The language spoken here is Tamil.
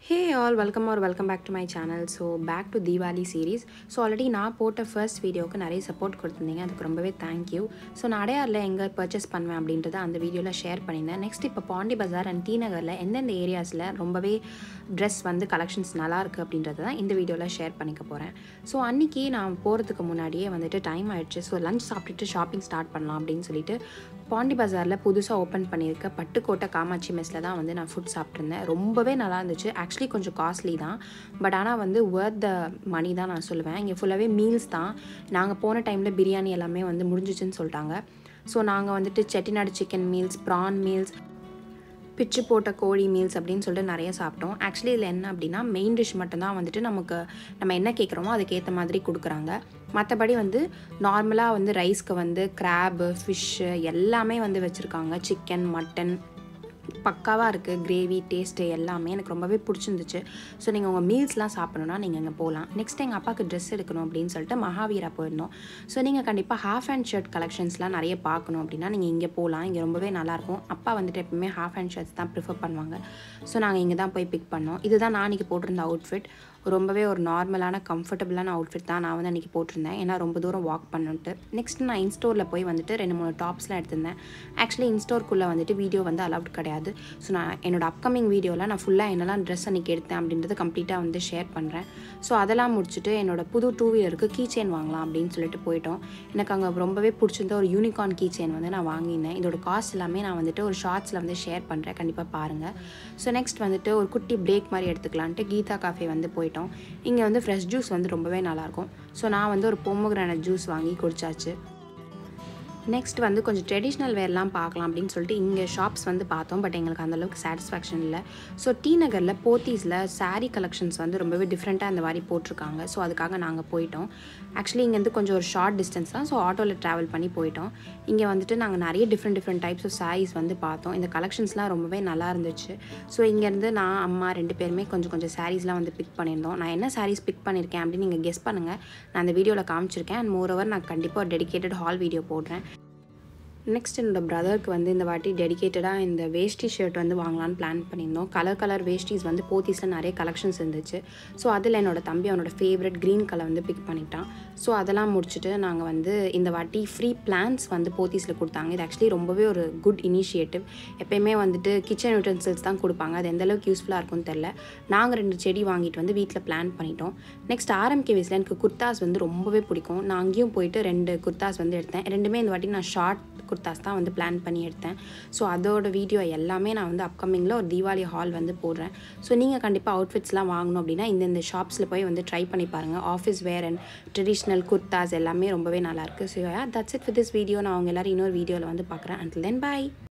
hey all welcome are welcome back to my channel so back to Deepavali series so already நான் போட்ட ஃபர்ஸ்ட் வீடியோவுக்கு நிறைய சப்போர்ட் கொடுத்துருந்தீங்க அதுக்கு ரொம்பவே தேங்க்யூ ஸோ நான் அடையாரில் எங்கே பர்ச்சேஸ் பண்ணுவேன் அப்படின்றத அந்த வீடியோவில் ஷேர் பண்ணியிருந்தேன் நெக்ஸ்ட் இப்போ பாண்டி பஜார் அண்ட் டி நகரில் எந்தெந்த ஏரியாஸில் ரொம்பவே ட்ரெஸ் வந்து கலெக்ஷன்ஸ் நல்லா இருக்குது அப்படின்றத தான் இந்த வீடியோவில் ஷேர் பண்ணிக்க போகிறேன் ஸோ அன்றைக்கி நான் போகிறதுக்கு முன்னாடியே வந்துட்டு டைம் ஆயிடுச்சு ஸோ லஞ்ச் சாப்பிட்டுட்டு ஷாப்பிங் ஸ்டார்ட் பண்ணலாம் அப்படின்னு சொல்லிட்டு பாண்டி பஜாரில் புதுசாக ஓப்பன் பண்ணியிருக்க பட்டுக்கோட்டை காமாட்சி மெஸ்ஸில் தான் வந்து நான் ஃபுட் சாப்பிட்ருந்தேன் ரொம்பவே நல்லா இருந்துச்சு ஆக்சுவலி கொஞ்சம் காஸ்ட்லி தான் பட் ஆனால் வந்து ஒர்த் த மணி தான் நான் சொல்லுவேன் இங்கே ஃபுல்லாகவே மீல்ஸ் தான் நாங்கள் போன டைமில் பிரியாணி எல்லாமே வந்து முடிஞ்சிச்சுன்னு சொல்லிட்டாங்க ஸோ நாங்கள் வந்துட்டு Chettinad chicken meals prawn meals பிச்சு போட்ட கோழி மீல்ஸ் அப்படின்னு சொல்லிட்டு நிறைய சாப்பிட்டோம் ஆக்சுவலி இதில் என்ன அப்படின்னா மெயின் டிஷ் மட்டும்தான் வந்துட்டு நமக்கு நம்ம என்ன கேட்குறோமோ அதுக்கேற்ற மாதிரி கொடுக்குறாங்க மற்றபடி வந்து நார்மலாக வந்து ரைஸ்க்கு வந்து கிராபு ஃபிஷ்ஷு எல்லாமே வந்து வச்சுருக்காங்க சிக்கன் மட்டன் பக்காவாக இருக்குது கிரேவி டேஸ்ட்டு எல்லாமே எனக்கு ரொம்பவே பிடிச்சிருந்துச்சு ஸோ நீங்கள் உங்கள் மீல்ஸ்லாம் சாப்பிடணுன்னா நீங்கள் இங்கே போகலாம் நெக்ஸ்ட் எங்கள் அப்பாவுக்கு ட்ரெஸ் எடுக்கணும் அப்படின்னு சொல்லிட்டு மகாவீரா போயிருந்தோம் ஸோ நீங்கள் கண்டிப்பாக ஹாஃப் ஹேண்ட் ஷர்ட் கலெக்ஷன்ஸ்லாம் நிறைய பார்க்கணும் அப்படின்னா நீங்கள் இங்கே போகலாம் இங்கே ரொம்பவே நல்லாயிருக்கும் அப்பா வந்துட்டு எப்பவுமே ஹாஃப் ஹேண்ட் ஷர்ட்ஸ் தான் ப்ரிஃபர் பண்ணுவாங்க ஸோ நாங்கள் இங்கே தான் போய் பிக் பண்ணோம் இதுதான் நான் அன்றைக்கி போட்டிருந்த அவுட்ஃபிட் ரொம்பவே ஒரு நார்மலான கம்ஃபர்டபுளான அவுட்ஃபிட் தான் நான் வந்து அன்றைக்கி போட்டிருந்தேன் ஏன்னா ரொம்ப தூரம் வாக் பண்ணிட்டு நெக்ஸ்ட் நான் இன்ஸ்டோரில் போய் வந்துட்டு ரெண்டு மூணு டாப்ஸ்லாம் எடுத்திருந்தேன் ஆக்சுவலி இன்ஸ்டோருக்குள்ளே வந்துட்டு வீடியோ வந்து அலவுட் கிடையாது ஸோ நான் என்னோட அப்கமிங் வீடியோவில் நான் ஃபுல்லாக என்னெல்லாம் ட்ரெஸ் அன்றைக்கி எடுத்தேன் அப்படின்றது கம்ப்ளீட்டாக வந்து ஷேர் பண்ணுறேன் ஸோ அதெல்லாம் முடிச்சுட்டு என்னோட புது டூ வீலருக்கு கீ செயின் வாங்கலாம் அப்படின்னு சொல்லிட்டு போயிட்டோம் எனக்கு அங்கே ரொம்பவே பிடிச்சிருந்த ஒரு யூனிகார்ன் கீ செயின் வந்து நான் வாங்கியிருந்தேன் இதோட காஸ்ட் எல்லாமே நான் வந்துட்டு ஒரு ஷார்ட்ஸில் வந்து ஷேர் பண்ணுறேன் கண்டிப்பாக பாருங்கள் ஸோ நெக்ஸ்ட் வந்துட்டு ஒரு குட்டி பிரேக் மாதிரி எடுத்துக்கலான்ட்டு கீதா காஃபே வந்து போயிட்டோம் இங்கே வந்து ஃப்ரெஷ் ஜூஸ் வந்து ரொம்பவே நல்லாயிருக்கும் ஸோ நான் வந்து ஒரு பொம்மோகிரானட் ஜூஸ் வாங்கி குடிச்சாச்சு நெக்ஸ்ட் வந்து கொஞ்சம் ட்ரெடிஷ்னல் வேர்லாம் பார்க்கலாம் அப்படின்னு சொல்லிட்டு இங்கே ஷாப்ஸ் வந்து பார்த்தோம் பட் எங்களுக்கு அந்தளவுக்கு சாட்டிஸ்ஃபேக்ஷன் இல்லை ஸோ டி நகரில் போத்தீஸில் சாரீ கலெக்ஷன்ஸ் வந்து ரொம்பவே டிஃப்ரெண்ட்டாக அந்த மாதிரி போட்டிருக்காங்க ஸோ அதுக்காக நாங்கள் போயிட்டோம் ஆக்சுவலி இங்கேருந்து கொஞ்சம் ஒரு ஷார்ட் டிஸ்டன்ஸ் தான் ஸோ ஆட்டோவில் ட்ராவல் பண்ணி போயிட்டோம் இங்கே வந்துட்டு நாங்கள் நிறைய different different types of saris வந்து பார்த்தோம் இந்த கலெக்ஷன்ஸ்லாம் ரொம்பவே நல்லா இருந்துச்சு ஸோ இங்கேருந்து நான் அம்மா ரெண்டு பேருமே கொஞ்சம் கொஞ்சம் சாரீஸ்லாம் வந்து பிக் பண்ணியிருந்தோம் நான் என்ன சாரீஸ் பிக் பண்ணியிருக்கேன் அப்படின்னு நீங்கள் கெஸ் பண்ணுங்கள் நான் அந்த வீடியோவில் காமிச்சிருக்கேன் அண்ட் மோரோவர் நான் கண்டிப்பாக ஒரு டெடிக்கேட்டட் ஹால் வீடியோ போடுறேன் நெக்ஸ்ட் என்னோட பிரதருக்கு வந்து இந்த வாட்டி டெடிக்கேட்டடாக இந்த வேஷ்டி ஷர்ட் வந்து வாங்கலான்னு பிளான் பண்ணியிருந்தோம் கலர் கலர் வேஷ்டிஸ் வந்து போத்தீஸில் நிறைய கலெக்ஷன்ஸ் இருந்துச்சு ஸோ அதில் என்னோட தம்பி அவனோட ஃபேவரட் க்ரீன் கலர் வந்து பிக் பண்ணிட்டான் ஸோ அதெல்லாம் முடிச்சுட்டு நாங்கள் வந்து இந்த வாட்டி ஃப்ரீ பிளான்ஸ் வந்து போத்தீஸில் கொடுத்தாங்க இது ஆக்சுவலி ரொம்பவே ஒரு குட் இனிஷியேட்டிவ் எப்பயுமே வந்துட்டு கிச்சன் யூட்டன்சில்ஸ் தான் கொடுப்பாங்க அது எந்தளவுக்கு யூஸ்ஃபுல்லாக இருக்கும்னு தெரில நாங்கள் ரெண்டு செடி வாங்கிட்டு வந்து வீட்டில் பிளான் பண்ணிட்டோம் நெக்ஸ்ட் ஆர்எம்கே வேஸில் எனக்கு குர்தாஸ் வந்து ரொம்பவே பிடிக்கும் நான் அங்கேயும் போயிட்டு ரெண்டு குர்தாஸ் வந்து எடுத்தேன் ரெண்டுமே இந்த வாட்டி நான் ஷார்ட் குர்தாஸ் தான் வந்து பிளான் பண்ணி எடுத்தேன் ஸோ அதோட வீடியோ எல்லாமே நான் வந்து அப்கமிங்கில் ஒரு தீபாவளி ஹால் வந்து போடுறேன் ஸோ நீங்கள் கண்டிப்பாக அவுட்ஃபிட்ஸ்லாம் வாங்கணும் அப்படின்னா இந்தந்த ஷாப்ஸில் போய் வந்து ட்ரை பண்ணி பாருங்கள் office wear and traditional kurtas எல்லாமே ரொம்பவே நல்லாயிருக்கு so that's it with this video நான் அவங்க எல்லோரும் இன்னொரு வீடியோவில் வந்து பார்க்குறேன் அண்ட் தென் பாய்